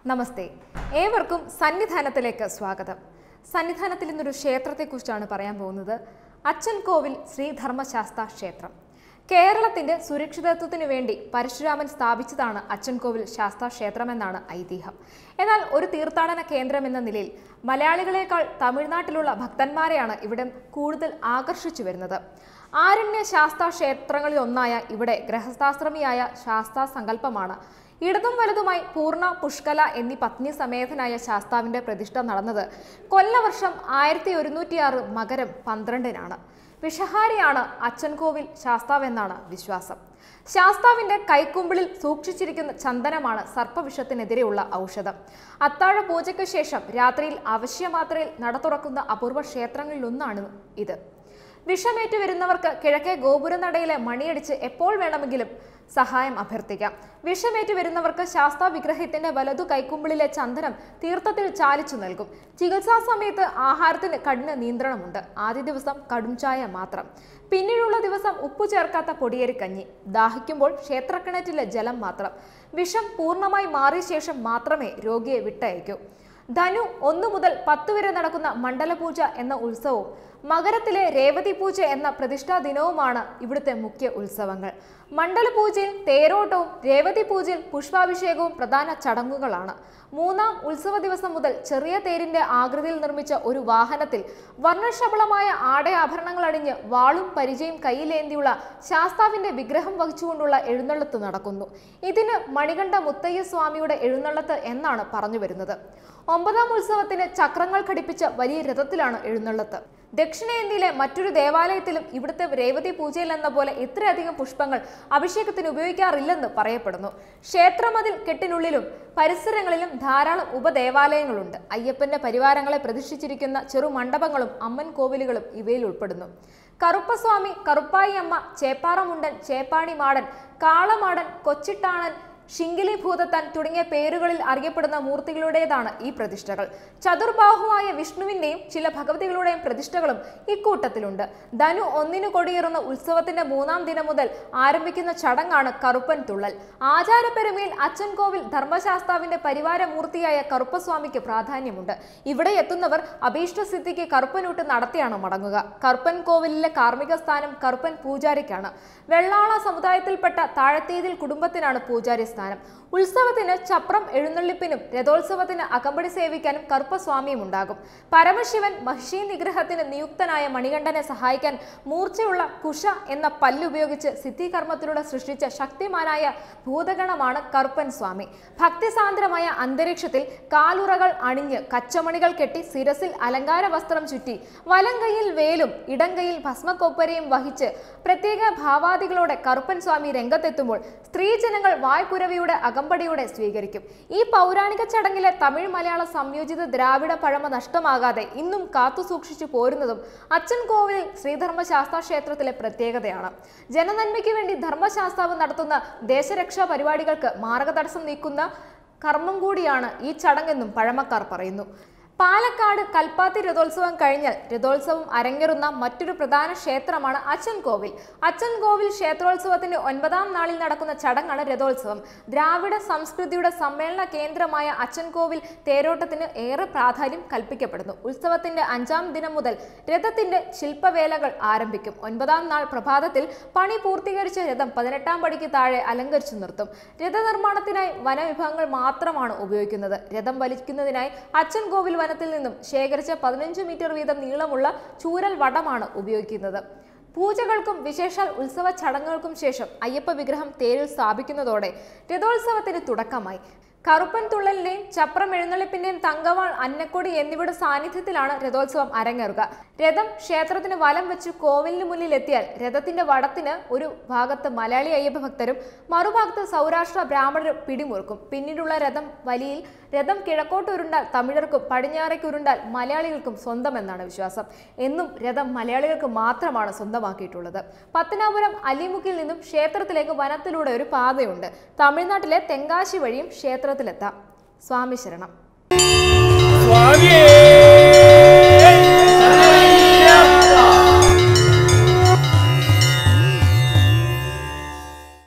നമസ്തേ ഏവർക്കും സന്നിധാനത്തിലേക്ക് സ്വാഗതം സന്നിധാനത്തിൽ ഇന്നൊരു ക്ഷേത്രത്തെക്കുറിച്ചാണ് പറയാൻ പോകുന്നത് അച്ഛൻ കോവിൽ ശ്രീധർമ്മശാസ്ത ക്ഷേത്രം കേരളത്തിന്റെ സുരക്ഷിതത്വത്തിനു വേണ്ടി പരശുരാമൻ സ്ഥാപിച്ചതാണ് അച്ചൻകോവിൽ ശാസ്താ ക്ഷേത്രമെന്നാണ് ഐതിഹ്യം എന്നാൽ ഒരു തീർത്ഥാടന കേന്ദ്രം എന്ന നിലയിൽ മലയാളികളെക്കാൾ തമിഴ്നാട്ടിലുള്ള ഭക്തന്മാരെയാണ് ഇവിടെ കൂടുതൽ ആകർഷിച്ചു വരുന്നത് ആരണ്യ ശാസ്താ ക്ഷേത്രങ്ങളിൽ ഒന്നായ ഇവിടെ ഗ്രഹസ്ഥാശ്രമിയായ ശാസ്താ സങ്കല്പമാണ് ഇടതും വലതുമായി പൂർണ്ണ പുഷ്കല എന്നീ പത്നി സമേതനായ ശാസ്താവിന്റെ പ്രതിഷ്ഠ നടന്നത് കൊല്ലവർഷം ആയിരത്തി ഒരുന്നൂറ്റിയാറ് മകരം പന്ത്രണ്ടിനാണ് വിഷഹാരിയാണ് അച്ചൻകോവിൽ ശാസ്താവെന്നാണ് വിശ്വാസം ശാസ്താവിന്റെ കൈക്കുമ്പിളിൽ സൂക്ഷിച്ചിരിക്കുന്ന ചന്ദനമാണ് സർപ്പവിഷത്തിനെതിരെയുള്ള ഔഷധം അത്താഴ പൂജയ്ക്ക് ശേഷം രാത്രിയിൽ അവശ്യമാത്രയിൽ നട തുറക്കുന്ന അപൂർവ ക്ഷേത്രങ്ങളിലൊന്നാണ് ഇത് വിഷമേറ്റു വരുന്നവർക്ക് കിഴക്കേ ഗോപുരനടയിലെ മണിയടിച്ച് എപ്പോൾ വേണമെങ്കിലും സഹായം അഭ്യർത്ഥിക്കാം വിഷമേറ്റു വരുന്നവർക്ക് ശാസ്താ വിഗ്രഹത്തിന്റെ വലതു കൈക്കുമ്പിളിലെ ചന്ദനം തീർത്ഥത്തിൽ ചാലിച്ചു നൽകും ചികിത്സാ സമയത്ത് ആഹാരത്തിന് കഠിന നിയന്ത്രണമുണ്ട് ആദ്യ ദിവസം കടും ചായ മാത്രം പിന്നീടുള്ള ദിവസം ഉപ്പു ചേർക്കാത്ത പൊടിയേരിക്കഞ്ഞി ദാഹിക്കുമ്പോൾ ക്ഷേത്രക്കിണറ്റിലെ ജലം മാത്രം വിഷം പൂർണ്ണമായി മാറിയ ശേഷം മാത്രമേ രോഗിയെ വിട്ടയക്കൂ ധനു ഒന്നു മുതൽ പത്ത് വരെ നടക്കുന്ന മണ്ഡലപൂജ എന്ന ഉത്സവവും മകരത്തിലെ രേവതി പൂജ എന്ന പ്രതിഷ്ഠാ ദിനവുമാണ് ഇവിടുത്തെ മുഖ്യ ഉത്സവങ്ങൾ മണ്ഡലപൂജയിൽ തേരോട്ടവും രേവതി പൂജയിൽ പുഷ്പാഭിഷേകവും പ്രധാന ചടങ്ങുകളാണ് മൂന്നാം ഉത്സവ ദിവസം മുതൽ ചെറിയ തേരിന്റെ ആകൃതിയിൽ നിർമ്മിച്ച ഒരു വാഹനത്തിൽ വർണ്ണശബളമായ ആടയാഭരണങ്ങൾ അണിഞ്ഞ് വാളും പരിചയും കയ്യിലേന്തിയുള്ള ശാസ്താവിന്റെ വിഗ്രഹം വഹിച്ചുകൊണ്ടുള്ള എഴുന്നള്ളത്ത് നടക്കുന്നു ഇതിന് മണികണ്ഠ മുത്തയ്യ സ്വാമിയുടെ എഴുന്നള്ളത്ത് എന്നാണ് പറഞ്ഞു വരുന്നത് ഒമ്പതാം ഉത്സവത്തിന് ചക്രങ്ങൾ ഘടിപ്പിച്ച വലിയ രഥത്തിലാണ് എഴുന്നള്ളത്ത് ദക്ഷിണേന്ത്യയിലെ മറ്റൊരു ദേവാലയത്തിലും ഇവിടുത്തെ രേവതി പൂജയിൽ എന്ന പോലെ ഇത്രയധികം പുഷ്പങ്ങൾ അഭിഷേകത്തിന് ഉപയോഗിക്കാറില്ലെന്ന് പറയപ്പെടുന്നു ക്ഷേത്രമതിൽ കെട്ടിനുള്ളിലും പരിസരങ്ങളിലും ധാരാളം ഉപദേവാലയങ്ങളുണ്ട് അയ്യപ്പന്റെ പരിവാരങ്ങളെ പ്രതിഷ്ഠിച്ചിരിക്കുന്ന ചെറു മണ്ഡപങ്ങളും അമ്മൻ കോവിലുകളും ഇവയിൽ ഉൾപ്പെടുന്നു കറുപ്പസ്വാമി കറുപ്പായി അമ്മ ചേപ്പാറമുണ്ടൻ ചേപ്പാണി മാടൻ കാളമാടൻ കൊച്ചിട്ടാണൻ ശിങ്കിലി ഭൂതത്താൻ തുടങ്ങിയ പേരുകളിൽ അറിയപ്പെടുന്ന മൂർത്തികളുടേതാണ് ഈ പ്രതിഷ്ഠകൾ ചതുർബാഹുവായ വിഷ്ണുവിന്റെയും ചില ഭഗവതികളുടെയും പ്രതിഷ്ഠകളും ഇക്കൂട്ടത്തിലുണ്ട് ധനു ഒന്നിനു കൊടിയേറുന്ന ഉത്സവത്തിന്റെ മൂന്നാം ദിനം മുതൽ ആരംഭിക്കുന്ന ചടങ്ങാണ് കറുപ്പൻ തുള്ളൽ ആചാരപ്പെരുമയിൽ അച്ചൻകോവിൽ ധർമ്മശാസ്താവിന്റെ പരിവാര മൂർത്തിയായ കറുപ്പസ്വാമിക്ക് പ്രാധാന്യമുണ്ട് ഇവിടെ എത്തുന്നവർ അഭീഷ്ടസിദ്ധിക്ക് കറുപ്പനൂട്ട് നടത്തിയാണ് മടങ്ങുക കറുപ്പൻ കോവിലിലെ കാർമ്മിക സ്ഥാനം കറുപ്പൻ പൂജാരിക്കാണ് വെള്ളാള സമുദായത്തിൽപ്പെട്ട താഴത്തേതിൽ കുടുംബത്തിനാണ് പൂജാരി സ്ഥാനം ഉത്സവത്തിന് ചപ്രം എഴുന്നള്ളിപ്പിനും രഥോത്സവത്തിന് അകമ്പടി സേവിക്കാനും കറുപ്പസ്വാമിയും ഉണ്ടാകും പരമശിവൻ മഹിഷി നിഗ്രഹത്തിന് നിയുക്തനായ മണികണ്ഠനെ സഹായിക്കാൻ മൂർച്ചയുള്ള കുശ എന്ന പല്ലുപയോഗിച്ച് സിദ്ധികർമ്മത്തിലൂടെ സൃഷ്ടിച്ച ശക്തിമാനായ ഭൂതഗണമാണ് കറുപ്പൻ സ്വാമി ഭക്തിസാന്ദ്രമായ അന്തരീക്ഷത്തിൽ കാലുറകൾ അണിഞ്ഞ് കച്ചമണികൾ കെട്ടി ശിരസിൽ അലങ്കാര വസ്ത്രം ചുറ്റി വലങ്കയിൽ വേലും ഇടങ്കയിൽ ഭസ്മക്കൊപ്പരയും വഹിച്ച് പ്രത്യേക ഭാവാദികളോടെ കറുപ്പൻ സ്വാമി രംഗത്തെത്തുമ്പോൾ സ്ത്രീജനങ്ങൾ വായ്പുരവിയുടെ അകമ്പടിയോടെ സ്വീകരിക്കും ഈ പൗരാണിക ചടങ്ങിലെ തമിഴ് മലയാള സംയോജിത ദ്രാവിഡ പഴമ നഷ്ടമാകാതെ ഇന്നും കാത്തു സൂക്ഷിച്ചു പോരുന്നതും അച്ഛൻ കോവിൽ ശ്രീധർമ്മശാസ്ത്ര ക്ഷേത്രത്തിലെ പ്രത്യേകതയാണ് ജനനന്മയ്ക്ക് വേണ്ടി ധർമ്മശാസ്താവ് നടത്തുന്ന ദേശരക്ഷാ പരിപാടികൾക്ക് മാർഗതടസ്സം നീക്കുന്ന കർമ്മം കൂടിയാണ് ഈ ചടങ്ങെന്നും പഴമക്കാർ പറയുന്നു പാലക്കാട് കൽപ്പാത്തി രഥോത്സവം കഴിഞ്ഞാൽ രഥോത്സവം അരങ്ങേറുന്ന മറ്റൊരു പ്രധാന ക്ഷേത്രമാണ് അച്ഛൻ കോവിൽ അച്ഛൻ കോവിൽ ക്ഷേത്രോത്സവത്തിന്റെ ഒൻപതാം നാളിൽ നടക്കുന്ന ചടങ്ങാണ് രഥോത്സവം ദ്രാവിഡ സംസ്കൃതിയുടെ സമ്മേളന കേന്ദ്രമായ അച്ഛൻ കോവിൽ തേരോട്ടത്തിന് ഏറെ പ്രാധാന്യം കൽപ്പിക്കപ്പെടുന്നു ഉത്സവത്തിന്റെ അഞ്ചാം ദിനം മുതൽ രഥത്തിന്റെ ശില്പവേലകൾ ആരംഭിക്കും ഒൻപതാം നാൾ പ്രഭാതത്തിൽ പണി പൂർത്തീകരിച്ച രഥം പതിനെട്ടാം പടിക്ക് താഴെ അലങ്കരിച്ചു നിർത്തും രഥനിർമ്മാണത്തിനായി വനവിഭവങ്ങൾ മാത്രമാണ് ഉപയോഗിക്കുന്നത് രഥം വലിക്കുന്നതിനായി അച്ഛൻ കോവിൽ വനത്തിൽ നിന്നും ശേഖരിച്ച പതിനഞ്ച് മീറ്റർ വീതം നീളമുള്ള ചൂരൽ വടമാണ് ഉപയോഗിക്കുന്നത് പൂജകൾക്കും വിശേഷാൽ ഉത്സവ ചടങ്ങുകൾക്കും ശേഷം അയ്യപ്പ വിഗ്രഹം തേരിൽ സ്ഥാപിക്കുന്നതോടെ രഥോത്സവത്തിന് തുടക്കമായി കറുപ്പൻ തുള്ളലിന്റെയും ചപ്രം എഴുന്നള്ളിപ്പിന്റെയും തങ്കവാൾ അന്നക്കൊടി എന്നിവയുടെ സാന്നിധ്യത്തിലാണ് രഥോത്സവം അരങ്ങേറുക രഥം ക്ഷേത്രത്തിന് വലം വെച്ച് കോവിലിന് മുന്നിൽ എത്തിയാൽ രഥത്തിന്റെ വടത്തിന് ഒരു ഭാഗത്ത് മലയാളി അയ്യപ്പ ഭക്തരും മറുഭാഗത്ത് സൗരാഷ്ട്ര ബ്രാഹ്മണരും പിടിമുറുക്കും പിന്നീടുള്ള രഥം വലിയിൽ രഥം കിഴക്കോട്ട് ഉരുണ്ടാൽ തമിഴർക്കും പടിഞ്ഞാറേക്ക് ഉരുണ്ടാൽ മലയാളികൾക്കും സ്വന്തമെന്നാണ് വിശ്വാസം എന്നും രഥം മലയാളികൾക്ക് മാത്രമാണ് സ്വന്തമാക്കിയിട്ടുള്ളത് പത്തനാപുരം അലിമുക്കിൽ നിന്നും ക്ഷേത്രത്തിലേക്ക് വനത്തിലൂടെ ഒരു പാതയുണ്ട് തമിഴ്നാട്ടിലെ തെങ്കാശി വഴിയും ക്ഷേത്രത്തിലെത്താം സ്വാമി ശരണം സ്വാമിയേ